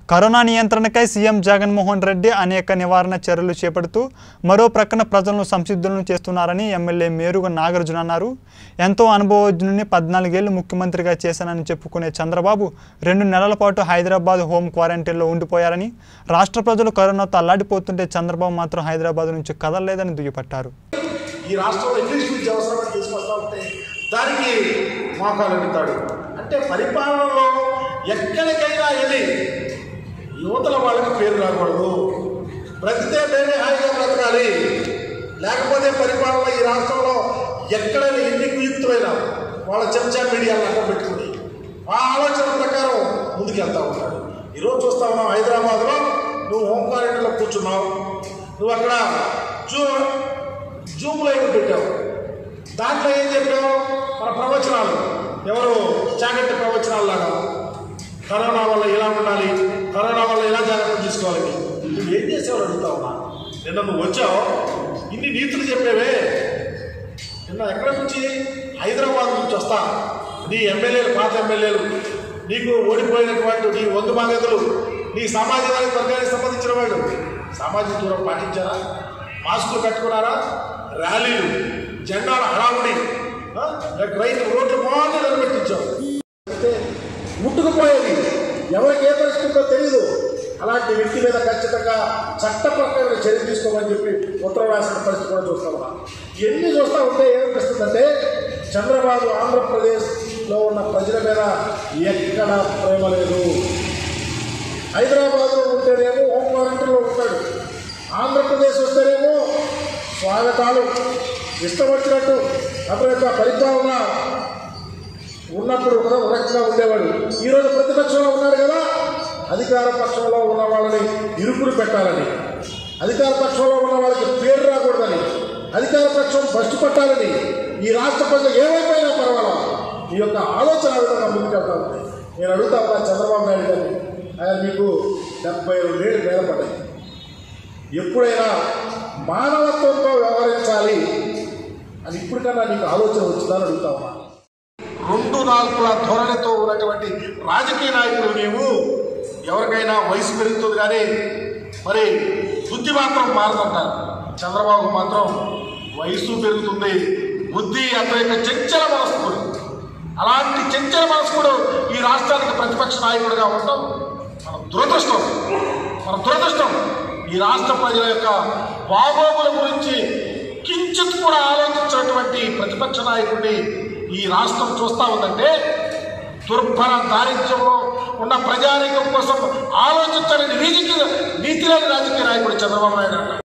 Corona నియంత్రణకై CM Jaganmohan Reddy అనేక నివారణ చర్యలు చేపడుతూ మరో ప్రక్కన ప్రజలను సంసిద్ధులను చేస్తున్నారని ఎమ్మెల్యే మేరుగ నాగార్జున అన్నారు ఎంతో అనుభవజ్ఞుని పద్నాలుగేళ్లు ముఖ్యమంత్రిగా చేశానని చెప్పుకునే చంద్రబాబు రెండు నెలల పాటు హైదరాబాద్ హోమ్ క్వారంటైన్లో ఉండిపోయారని రాష్ట్ర ప్రజలు కరోనాతో అల్లాడిపోతుంటే చంద్రబాబు మాత్రం హైదరాబాద్ నుంచి కదలలేదని దుయ్యపట్టారు ఈ రాష్ట్రంలో ఇంగ్లీష్ విద్య అవసరమని తీసుకొస్తా ఉంటే దానికి మోకాలు అడుగుతాడు అంటే పరిపాలనలో ఎక్కడికైనా వెళ్ళి యువతల వాళ్ళకి పేరు రాకూడదు బ్రతితే మేమే హాయిగా బ్రతకాలి లేకపోతే పరిపాలన ఈ రాష్ట్రంలో ఎక్కడైనా ఎన్ని కుయుక్తులైనా వాళ్ళ చెంచా మీడియాలను అడ్డం పెట్టుకుని ఆ ఆలోచన ప్రకారం ముందుకెళ్తా ఉంటాడు ఈరోజు చూస్తా ఉన్నాం హైదరాబాద్లో నువ్వు హోమ్ క్వారంటైన్లో కూర్చున్నావు నువ్వు అక్కడ జూ జూమ్ లైవ్ పెట్టావు దాంట్లో ఏం చెప్పావు మన ప్రవచనాలు ఎవరు జాగ్రత్త ప్రవచనాలు లాగా కరోనా వల్ల ఎలా ఉండాలి కరోనా వల్ల ఎలా జాగ్రత్త తీసుకోవాలి నువ్వు ఏం చేసావు అడుగుతా ఉన్నా నిన్న నువ్వు వచ్చావు ఇన్ని నీతులు చెప్పేవే నిన్న ఎక్కడి నుంచి హైదరాబాద్ నుంచి వస్తా నీ ఎమ్మెల్యేలు పాత ఎమ్మెల్యేలు నీకు ఓడిపోయినటువంటి నీ వంతు బాధ్యతలు నీ సామాజిక వర్గానికి సంబంధించిన వాళ్ళు సామాజిక దూరం పాటించారా మాస్కులు కట్టుకున్నారా ర్యాలీలు జెండాల హడావుడి ఆ? రైతు రోడ్లు బాగా నిలబెట్టించావు అయితే ముట్టుకుపోయేది ఎవరికి ఏ పరిస్థితిలో తెలియదు అలాంటి వ్యక్తి మీద ఖచ్చితంగా చట్టప్రకారం చర్య తీసుకోమని చెప్పి ఉత్తరం రాసిన పరిస్థితి కూడా చూస్తా ఉన్నాం ఎన్ని చూస్తా ఉంటే ఏమనిపిస్తుందంటే చంద్రబాబు ఆంధ్రప్రదేశ్లో ఉన్న ప్రజల మీద ఎక్కడ ప్రేమ లేదు హైదరాబాద్లో ఉంటేనేమో హోమ్ క్వారంటైన్లో ఉంటాడు ఆంధ్రప్రదేశ్ వస్తేనేమో స్వాగతాలు ఇష్టం వచ్చినట్టు అతని యొక్క పరిపాలన ఉన్నప్పుడు కూడా ఒక రకంగా ఉండేవాడు ఈరోజు ప్రతిపక్షంలో ఉన్నాడు కదా అధికార పక్షంలో ఉన్న వాళ్ళని ఇరుకులు పెట్టాలని అధికార పక్షంలో ఉన్న వాళ్ళకి పేరు రాకూడదని అధికార పక్షం బస్సు పట్టాలని ఈ రాష్ట్ర ప్రజలు ఏమైపోయినా పర్వాలా ఈ యొక్క ఆలోచన ఆ విధంగా ముందుకెళ్తా ఉంది నేను అడుగుతా ఉన్నా చంద్రబాబు నాయుడు గారిని ఆయన మీకు డెబ్బై రెండేళ్ళు మీద పడ్డాయి ఎప్పుడైనా మానవత్వంతో వ్యవహరించాలి అని ఇప్పటికన్నా నీకు ఆలోచన వచ్చిందని అడుగుతా ఉన్నా రెండు నాలుగుల ధోరణితో ఉన్నటువంటి రాజకీయ నాయకులు నీవు ఎవరికైనా వయసు పెరుగుతుంది కానీ మరి బుద్ధి మాత్రం మారదంటారు చంద్రబాబు మాత్రం వయసు పెరుగుతుంది బుద్ధి అతని యొక్క చంచల మనస్కుడు అలాంటి చంచల మనస్కుడు ఈ రాష్ట్రానికి ప్రతిపక్ష నాయకుడిగా ఉండటం మన దురదృష్టం మన దురదృష్టం ఈ రాష్ట్ర ప్రజల యొక్క బాగోగుల గురించి కించిత్ కూడా ఆలోచించినటువంటి ప్రతిపక్ష నాయకుడిని ఈ రాష్ట్రం చూస్తా ఉందంటే దుర్భర దారిద్ర్యంలో ఉన్న ప్రజానీకం కోసం ఆలోచించని నీతికి నీతి లేని రాజకీయ నాయకుడు చంద్రబాబు నాయుడు అన్నారు